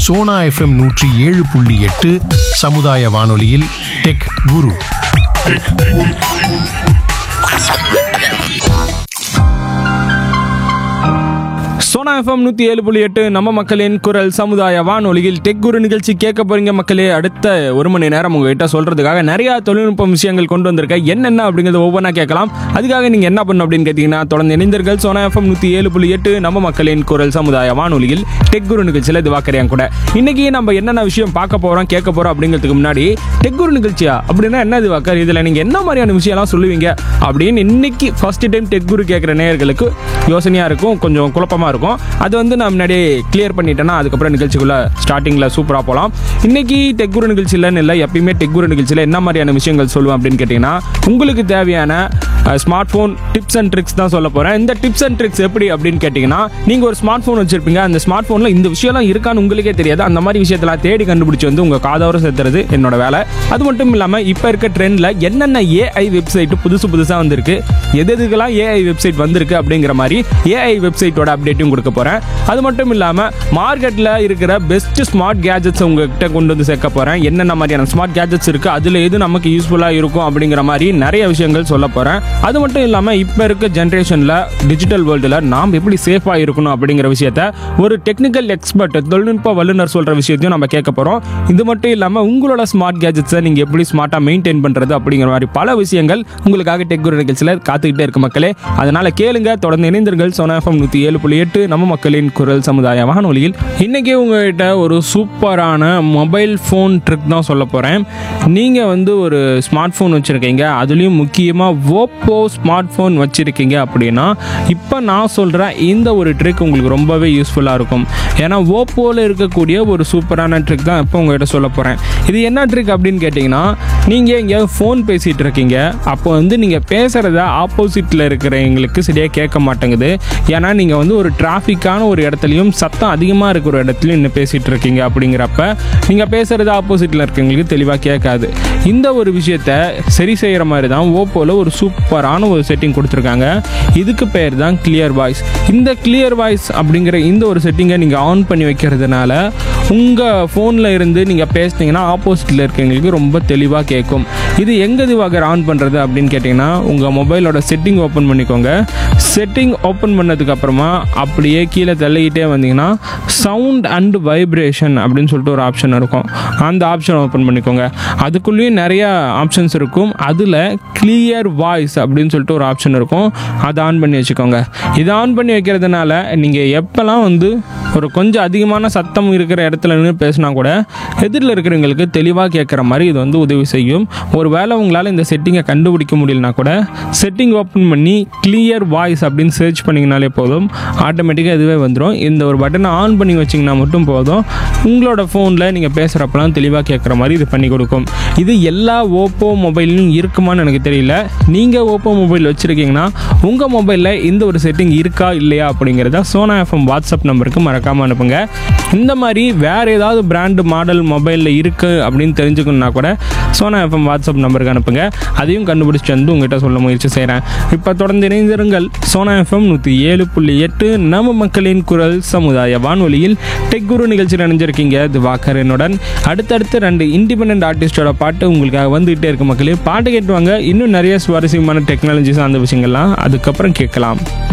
Sona FM நூற்றி ஏழு புள்ளி எட்டு சமுதாய வானொலியில் டெக் குரு சோனா எஃப்எம் நூற்றி ஏழு புள்ளி எட்டு நம்ம மக்களின் குரல் சமுதாய வானொலியில் டெக் குரு நிகழ்ச்சி கேட்க போறீங்க மக்களே அடுத்த ஒரு மணி நேரம் உங்ககிட்ட சொல்றதுக்காக நிறைய தொழில்நுட்ப விஷயங்கள் கொண்டு வந்திருக்கேன் என்னென்ன அப்படிங்கிறது ஒவ்வொன்றா கேட்கலாம் அதுக்காக நீங்க என்ன பண்ணணும் அப்படின்னு கேட்டீங்கன்னா தொடர்ந்து இணைந்தர்கள் சோனா எஃப்எம் நூற்றி ஏழு புள்ளி எட்டு நம்ம மக்களின் குரல் சமுதாய வானொலியில் டெக் குரு நிகழ்ச்சியில் இது வாக்கறியாங்க கூட இன்னைக்கு நம்ம என்னென்ன விஷயம் பார்க்க போறோம் கேட்க போறோம் அப்படிங்கிறதுக்கு முன்னாடி டெக் குரு நிகழ்ச்சியா அப்படின்னா என்ன இது வாக்கர் இதுல நீங்க என்ன மாதிரியான விஷயம்லாம் சொல்லுவீங்க அப்படின்னு இன்னைக்கு ஃபர்ஸ்ட் டைம் டெக் குரு கேட்குற நேயர்களுக்கு யோசனையா இருக்கும் கொஞ்சம் குழப்பமா இருக்கும் அது வந்து நான் முன்னாடியே கிளியர் பண்ணிட்டேன்னா அதுக்கப்புறம் நிகழ்ச்சிக்குள்ள ஸ்டார்டிங்ல சூப்பரா போகலாம் இன்னைக்கு டெக் குரு நிகழ்ச்சியிலன்னு இல்லை எப்பயுமே டெக் குரு நிகழ்ச்சியில் என்ன மாதிரியான விஷயங்கள் சொல்லுவேன் அப்படின்னு கேட்டிங்கன்னா உங்களுக்கு தேவையான smart phone tips and tricks தான் சொல்ல போகிறேன் இந்த டிப்ஸ் அண்ட் ட்ரிக்ஸ் எப்படி அப்படின்னு கேட்டிங்கன்னா நீங்கள் ஒரு ஸ்மார்ட் ஃபோன் வச்சிருப்பீங்க அந்த ஸ்மார்ட் ஃபோனில் இந்த விஷயம்லாம் இருக்கான்னு உங்களுக்கே தெரியாது அந்த மாதிரி விஷயத்தெல்லாம் தேடி கண்டுபிடிச்சி வந்து உங்கள் காதோர சேர்த்துறது என்னோட வேலை அது மட்டும் இல்லாமல் இப்போ இருக்க ட்ரெண்டில் என்னென்ன ஏஐ வெப்சைட் புதுசு புதுசாக வந்திருக்கு எது எதுக்கெல்லாம் ஏஐ வெப்சைட் வந்திருக்கு அப்படிங்கிற மாதிரி ஏஐ வெப்சைட்டோட அப்டேட்டும் கொடுக்க போகிறேன் அது மட்டும் இல்லாமல் மார்க்கெட்டில் இருக்கிற பெஸ்ட் ஸ்மார்ட் கேஜெட்ஸ் உங்ககிட்ட கொண்டு வந்து சேர்க்க போகிறேன் என்னென்ன மாதிரியான ஸ்மார்ட் கேஜெட்ஸ் இருக்குது அதில் எது நமக்கு யூஸ்ஃபுல்லாக இருக்கும் அப்படிங்கிற மாதிரி நிறைய விஷயங்கள் சொல்ல போகிறேன் அது மட்டும் இல்லாமல் இப்போ இருக்க ஜென்ரேஷனில் டிஜிட்டல் வேர்ல்டில் நாம் எப்படி சேஃபாக இருக்கணும் அப்படிங்கிற விஷயத்த ஒரு டெக்னிக்கல் எக்ஸ்பர்ட் தொழில்நுட்ப வல்லுநர் சொல்கிற விஷயத்தையும் நம்ம கேட்க போகிறோம் இது மட்டும் இல்லாமல் உங்களோட ஸ்மார்ட் கேஜெட்ஸை நீங்கள் எப்படி ஸ்மார்ட்டாக மெயின்டைன் பண்ணுறது அப்படிங்கிற மாதிரி பல விஷயங்கள் உங்களுக்காக டெக் குரு நிகழ்ச்சியில் காத்துக்கிட்டே இருக்கு மக்களே அதனால் கேளுங்க தொடர்ந்து இணைந்தர்கள் சோனா எஃப்எம் நூற்றி ஏழு புள்ளி எட்டு நம்ம மக்களின் குரல் சமுதாய வானொலியில் இன்றைக்கி உங்ககிட்ட ஒரு சூப்பரான மொபைல் ஃபோன் ட்ரிக் தான் சொல்ல போகிறேன் நீங்கள் வந்து ஒரு ஸ்மார்ட் ஃபோன் வச்சுருக்கீங்க அதுலேயும் முக்கியமாக ஓப்போ ஸ்மார்ட் ஃபோன் வச்சுருக்கீங்க அப்படின்னா இப்போ நான் சொல்கிறேன் இந்த ஒரு ட்ரிக் உங்களுக்கு ரொம்பவே யூஸ்ஃபுல்லாக இருக்கும் ஏன்னா ஓப்போவில் இருக்கக்கூடிய ஒரு சூப்பரான ட்ரிக் தான் இப்போ உங்ககிட்ட சொல்ல போகிறேன் இது என்ன ட்ரிக் அப்படின்னு கேட்டிங்கன்னா நீங்கள் இங்கே ஃபோன் பேசிகிட்டு இருக்கீங்க அப்போ வந்து நீங்கள் பேசுகிறத ஆப்போசிட்டில் இருக்கிறவங்களுக்கு சரியாக கேட்க மாட்டேங்குது ஏன்னா நீங்கள் வந்து ஒரு டிராஃபிக்கான ஒரு இடத்துலையும் சத்தம் அதிகமாக இருக்கிற ஒரு இடத்துலையும் இன்னும் பேசிகிட்டு இருக்கீங்க அப்படிங்கிறப்ப நீங்கள் பேசுகிறது ஆப்போசிட்டில் இருக்கவங்களுக்கு தெளிவாக கேட்காது இந்த ஒரு விஷயத்த சரி செய்கிற மாதிரி தான் ஓப்போவில் ஒரு சூப்பரான ஒரு செட்டிங் கொடுத்துருக்காங்க இதுக்கு பேர் தான் கிளியர் வாய்ஸ் இந்த கிளியர் வாய்ஸ் அப்படிங்கிற இந்த ஒரு செட்டிங்கை நீங்கள் ஆன் பண்ணி வைக்கிறதுனால உங்கள் ஃபோனில் இருந்து நீங்கள் பேசுனீங்கன்னா ஆப்போசிட்டில் இருக்கவங்களுக்கு ரொம்ப தெளிவாக கேட்கும் இது எங்கே இதுவாக ஆன் பண்ணுறது அப்படின்னு கேட்டிங்கன்னா உங்கள் மொபைலோட செட்டிங் ஓப்பன் பண்ணிக்கோங்க செட்டிங் ஓப்பன் பண்ணதுக்கு அப்புறமா அப்படியே கீழே தள்ளிக்கிட்டே வந்தீங்கன்னா சவுண்ட் அண்ட் வைப்ரேஷன் அப்படின்னு சொல்லிட்டு ஒரு ஆப்ஷன் இருக்கும் அந்த ஆப்ஷன் ஓப்பன் பண்ணிக்கோங்க அதுக்குள்ளேயும் நிறைய ஆப்ஷன்ஸ் இருக்கும் அதில் கிளியர் வாய்ஸ் அப்படின்னு சொல்லிட்டு ஒரு ஆப்ஷன் இருக்கும் அதை ஆன் பண்ணி வச்சுக்கோங்க இதை ஆன் பண்ணி வைக்கிறதுனால நீங்கள் எப்போல்லாம் வந்து ஒரு கொஞ்சம் அதிகமான சத்தம் இருக்கிற இடத்துல நின்று பேசினா கூட எதிரில் இருக்கிறவங்களுக்கு தெளிவாக கேட்குற மாதிரி இது வந்து உதவி செய்யும் ஒரு வேளை உங்களால் இந்த செட்டிங்கை கண்டுபிடிக்க முடியலனா கூட செட்டிங் ஓப்பன் பண்ணி கிளியர் வாய்ஸ் அப்படின்னு சர்ச் பண்ணிங்கனாலே போதும் ஆட்டோமேட்டிக்காக இதுவே வந்துடும் இந்த ஒரு பட்டனை ஆன் பண்ணி வச்சிங்கன்னா மட்டும் போதும் உங்களோட ஃபோனில் நீங்கள் பேசுகிறப்பெல்லாம் தெளிவாக கேட்குற மாதிரி இது பண்ணி கொடுக்கும் இது எல்லா ஓப்போ மொபைல்லையும் இருக்குமான்னு எனக்கு தெரியல நீங்கள் ஓப்போ மொபைல் வச்சுருக்கீங்கன்னா உங்கள் மொபைலில் இந்த ஒரு செட்டிங் இருக்கா இல்லையா அப்படிங்கிறத சோனா எஃப்எம் வாட்ஸ்அப் நம்பருக்கு மறக்காமல் அனுப்புங்க இந்த மாதிரி வேறு ஏதாவது பிராண்டு மாடல் மொபைலில் இருக்குது அப்படின்னு தெரிஞ்சுக்கணுன்னா கூட சோனா எஃப்எம் வாட்ஸ்அப் நம்பருக்கு அனுப்புங்க அதையும் கண்டுபிடிச்சிட்டு வந்து உங்ககிட்ட சொல்ல முயற்சி செய்கிறேன் இப்போ தொடர்ந்து இணைந்திருங்கள் சோனா எஃப்எம் நூற்றி ஏழு புள்ளி எட்டு நம்ம மக்களின் குரல் சமுதாய வானொலியில் டெக் குரு நிகழ்ச்சியில் நினைஞ்சிருக்கீங்க திவாகரனுடன் அடுத்தடுத்து ரெண்டு இண்டிபெண்ட் ஆர்டிஸ்டோட பாட்டு உங்களுக்காக வந்துகிட்டே இருக்கு மக்களே பாட்டு கேட்டுவாங்க இன்னும் நிறைய சுவாரஸ்யமான டெக்னாலஜி சார்ந்த விஷயங்கள்லாம் அதுக்கப்புறம் கேட்கலாம்